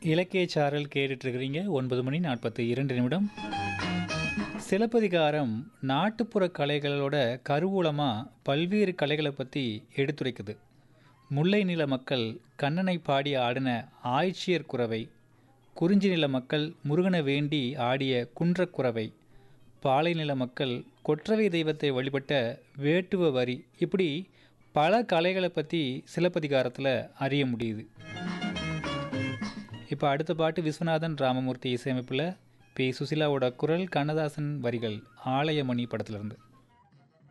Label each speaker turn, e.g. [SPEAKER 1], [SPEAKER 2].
[SPEAKER 1] இலக்கிய சாரல் கேட்டுட்டு இருக்கிறீங்க ஒன்பது மணி நாற்பத்தி இரண்டு நிமிடம் சிலப்பதிகாரம் நாட்டுப்புற கலைகளோட கருவூலமாக பல்வேறு கலைகளை பற்றி எடுத்துரைக்குது முல்லை நில மக்கள் கண்ணனை பாடி ஆடின ஆய்ச்சியர் குறவை குறிஞ்சி நில மக்கள் முருகனை வேண்டி ஆடிய குன்றக்குறவை பாலை நில மக்கள் கொற்றவை தெய்வத்தை வழிபட்ட வேட்டுவ வரி இப்படி பல கலைகளை பற்றி சிலப்பதிகாரத்தில் அறிய முடியுது இப்போ அடுத்த பாட்டு விஸ்வநாதன் ராமமூர்த்தி இசையமைப்பில் பி சுசிலாவோட குரல் கண்ணதாசன் வரிகள் ஆலயமணி படத்திலிருந்து